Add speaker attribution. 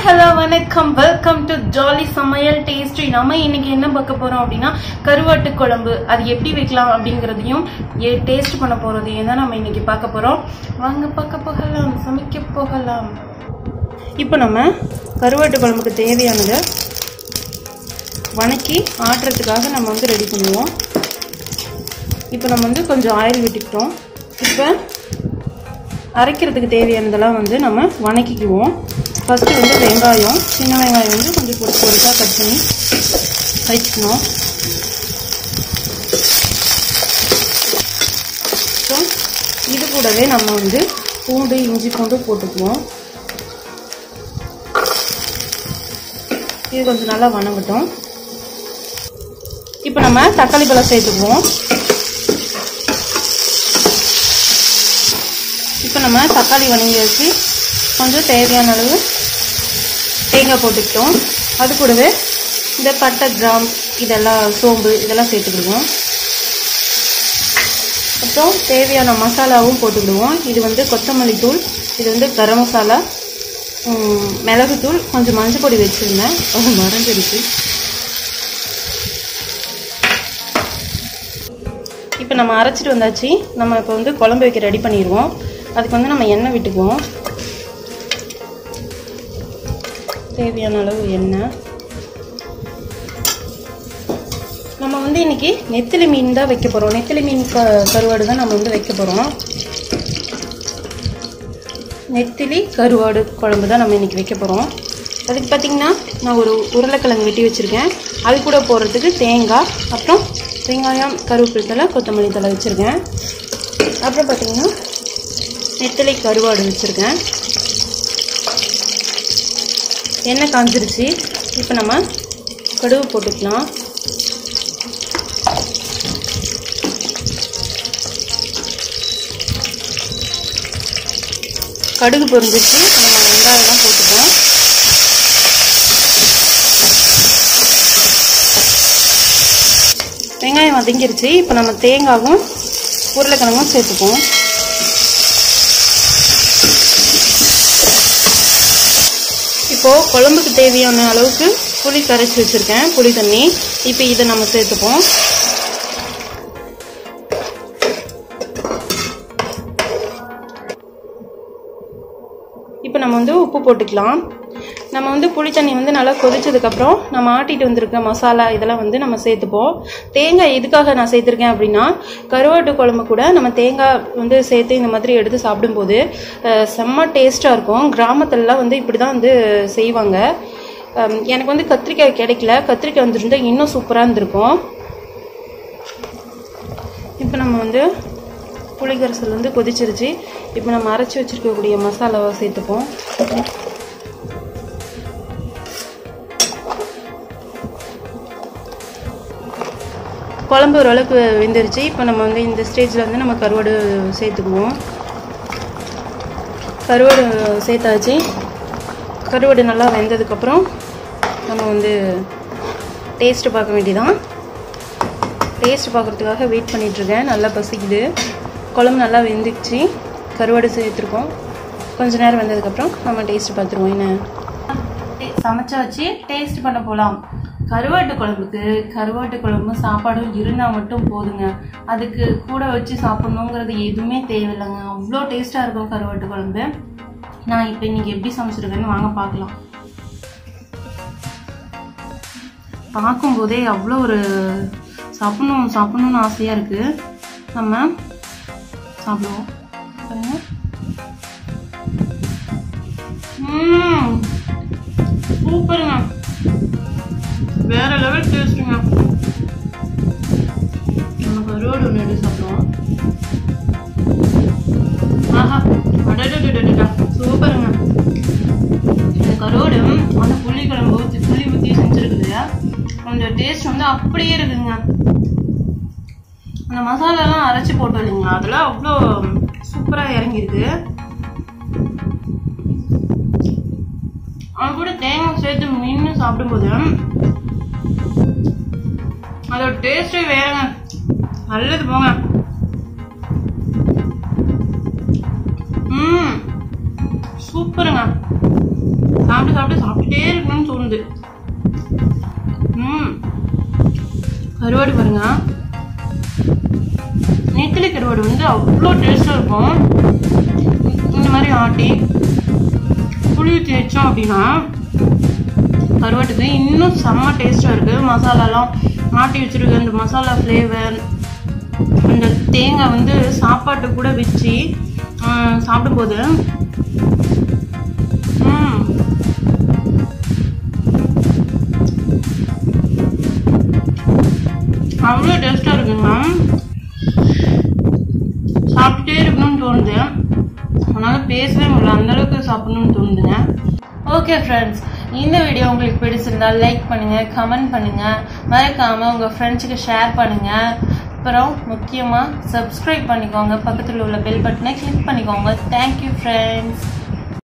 Speaker 1: hello வணக்கம் welcome to jolly சமையல் tasty நம்ம இன்னைக்கு என்ன பார்க்க போறோம் அப்படின்னா கருவாட்டு குழம்பு அது எப்படி வைக்கலாம் அப்படிங்கறதையும் டேஸ்ட் பண்ண போறதையும் தான் நம்ம இன்னைக்கு பார்க்க போறோம் வாங்க பார்க்க போகலாம் சமைக்க போகலாம் இப்போ நம்ம கருவாட்டு குழம்புக்கு தேவையானதை வணக்கி ஆட்டுறதுக்காக நம்ம வந்து ரெடி பண்ணுவோம் இப்போ நம்ம வந்து கொஞ்சம் ஆயில் விட்டுக்கிட்டோம் இப்போ அரைக்கிறதுக்கு தேவையானதெல்லாம் வந்து நம்ம வணக்கிக்குவோம் ஃபஸ்ட்டு வந்து வெங்காயம் சின்ன வெங்காயம் வந்து கொஞ்சம் பொடி பொடிசாக கட் பண்ணி வச்சுக்கணும் ஸோ இது கூடவே நம்ம வந்து பூண்டு இஞ்சி பூண்டு போட்டுக்குவோம் இது கொஞ்சம் நல்லா வணங்கட்டும் இப்போ நம்ம தக்காளி பழம் சேர்த்துக்குவோம் இப்போ நம்ம தக்காளி வணங்கி வச்சு கொஞ்சம் தேவையான அளவு தேங்காய் போட்டுக்கிட்டோம் அது கூடவே இந்த பட்டை கிராம் இதெல்லாம் சோம்பு இதெல்லாம் சேர்த்துக்கிடுவோம் அப்புறம் தேவையான மசாலாவும் போட்டுக்கிடுவோம் இது வந்து கொத்தமல்லி தூள் இது வந்து கரம் மசாலா மிளகுத்தூள் கொஞ்சம் மஞ்சள் பொடி வச்சுருந்தேன் அது மறந்துடுச்சு இப்போ நம்ம அரைச்சிட்டு வந்தாச்சு நம்ம இப்போ வந்து குழம்பு வைக்க ரெடி பண்ணிடுவோம் அதுக்கு வந்து நம்ம எண்ணெய் விட்டுக்குவோம் தேவையான அளவு எண்ணெய் நம்ம வந்து இன்னைக்கு நெத்திலி மீன் தான் வைக்க போகிறோம் நெத்திலி மீன் க கருவாடு தான் நம்ம வந்து வைக்க போகிறோம் நெத்திலி கருவாடு குழம்பு தான் நம்ம இன்னைக்கு வைக்க போகிறோம் அதுக்கு பார்த்திங்கன்னா நான் ஒரு உருளைக்கிழங்கு வெட்டி வச்சுருக்கேன் அது கூட போடுறதுக்கு தேங்காய் அப்புறம் வெங்காயம் கருவேப்பிலை தலை கொத்தமல்லி தலை வச்சுருக்கேன் அப்புறம் பார்த்திங்கன்னா நெத்தலை கருவாடு வச்சுருக்கேன் எண்ணெய் காஞ்சிருச்சு இப்போ நம்ம கடுகு போட்டுக்கலாம் கடுகு பொரிஞ்சிச்சு நம்ம வெங்காயம்லாம் போட்டுப்போம் வெங்காயம் வதங்கிருச்சு இப்போ நம்ம தேங்காவும் உருளைக்கிழங்கும் சேர்த்துப்போம் இப்போது குழம்புக்கு தேவையான அளவுக்கு புளி கரைச்சி வச்சுருக்கேன் புளி தண்ணி இப்போ இதை நம்ம சேர்த்துப்போம் இப்போ நம்ம வந்து உப்பு போட்டுக்கலாம் நம்ம வந்து புளி தண்ணி வந்து நல்லா கொதிச்சதுக்கப்புறம் நம்ம ஆட்டிட்டு வந்திருக்க மசாலா இதெல்லாம் வந்து நம்ம சேர்த்துப்போம் தேங்காய் எதுக்காக நான் சேர்த்துருக்கேன் அப்படின்னா கருவாட்டு குழம்பு கூட நம்ம தேங்காய் வந்து சேர்த்து இந்த மாதிரி எடுத்து சாப்பிடும்போது செம்ம டேஸ்ட்டாக இருக்கும் கிராமத்துலலாம் வந்து இப்படி தான் வந்து செய்வாங்க எனக்கு வந்து கத்திரிக்காய் கிடைக்கல கத்திரிக்காய் வந்துருந்தா இன்னும் சூப்பராக இருந்திருக்கும் இப்போ நம்ம வந்து புளிக்கரைசல் வந்து கொதிச்சிருச்சு இப்போ நம்ம அரைச்சி வச்சுருக்கக்கூடிய மசாலாவை சேர்த்துப்போம் குழம்பு ஓரளவுக்கு வெந்துருச்சு இப்போ நம்ம வந்து இந்த ஸ்டேஜில் வந்து நம்ம கருவாடு சேர்த்துக்குவோம் கருவாடு சேர்த்தாச்சு கருவாடு நல்லா வெந்ததுக்கப்புறம் நம்ம வந்து டேஸ்ட்டு பார்க்க வேண்டியதான் டேஸ்ட் பார்க்குறதுக்காக வெயிட் பண்ணிகிட்ருக்கேன் நல்லா பசிக்குது குழம்பு நல்லா வெந்துக்குச்சு கருவாடு சேர்த்துருக்கோம் கொஞ்ச நேரம் வெந்ததுக்கப்புறம் நம்ம டேஸ்ட் பார்த்துருவோம் என்ன சமைச்சாச்சு டேஸ்ட் பண்ண போகலாம் கருவாட்டு குழம்புக்கு கருவாட்டு குழம்பு சாப்பாடும் இருந்தால் மட்டும் போதுங்க அதுக்கு கூட வச்சு சாப்பிட்ணுங்கிறது எதுவுமே தேவையில்லைங்க அவ்வளோ டேஸ்ட்டாக இருக்கும் கருவாட்டு குழம்பு நான் இப்போ இன்னைக்கு எப்படி சமைச்சிருக்கேன்னு வாங்க பார்க்கலாம் பார்க்கும்போதே அவ்வளோ ஒரு சாப்பிடணும் சாப்பிடணும்னு ஆசையாக இருக்குது நம்ம சாப்பிடுவோம் சூப்பருங்க வேற லெவல் டேஸ்ட்டுங்க நம்ம கருவாடு ஒன்று எடுத்து சாப்பிடுவோம் ஆஹா அடடடடடா சூப்பருங்க இந்த கருவாடு அந்த புளி குழம்பு ஊற்றி புளி ஊற்றி செஞ்சுருக்குது அந்த டேஸ்ட் வந்து அப்படியே இருக்குங்க அந்த மசாலாலாம் அரைச்சி போட்டோம் இல்லைங்களா அதெல்லாம் அவ்வளோ சூப்பராக இறங்கியிருக்கு அது கூட தேங்காய் சேர்த்து மீன் சாப்பிடும்போது அதோட டேஸ்டே வேறங்க நல்லது போங்க ம் சூப்பருங்க சாப்பிட்டு சாப்பிட்டு சாப்பிட்டுட்டே இருக்கணும்னு தோணுது ம் கருவாடு பாருங்க நெத்திலி கருவாடு வந்து அவ்வளோ டேஸ்டாக இருக்கும் இந்த மாதிரி ஆட்டி புளி ஊற்றி வச்சோம் அப்படின்னா கருவாட்டுக்கு இன்னும் செம்ம டேஸ்ட்டாக இருக்குது மசாலாலாம் ஆட்டி வச்சிருக்க அந்த மசாலா ஃப்ளேவர் அந்த தேங்காய் வந்து சாப்பாட்டு கூட வச்சு ஆஹ், சாப்பிடும்போது ம் அவ்வளோ டேஸ்ட்டாக இருக்குங்க சாப்பிட்டே இருக்கணும்னு தோணுது அதனால பேசவே முடியல அந்த அளவுக்கு சாப்பிடணும்னு தோணுதுங்க ஓகே ஃப்ரெண்ட்ஸ் இந்த வீடியோ உங்களுக்கு பிடிச்சிருந்தா லைக் பண்ணுங்க கமெண்ட் பண்ணுங்க மறக்காம உங்க ஃப்ரெண்ட்ஸுக்கு ஷேர் பண்ணுங்க அப்புறம் முக்கியமா சப்ஸ்கிரைப் பண்ணிக்கோங்க பக்கத்தில் உள்ள பெல் பட்டனை கிளிக் பண்ணிக்கோங்க தேங்க்யூ ஃப்ரெண்ட்ஸ்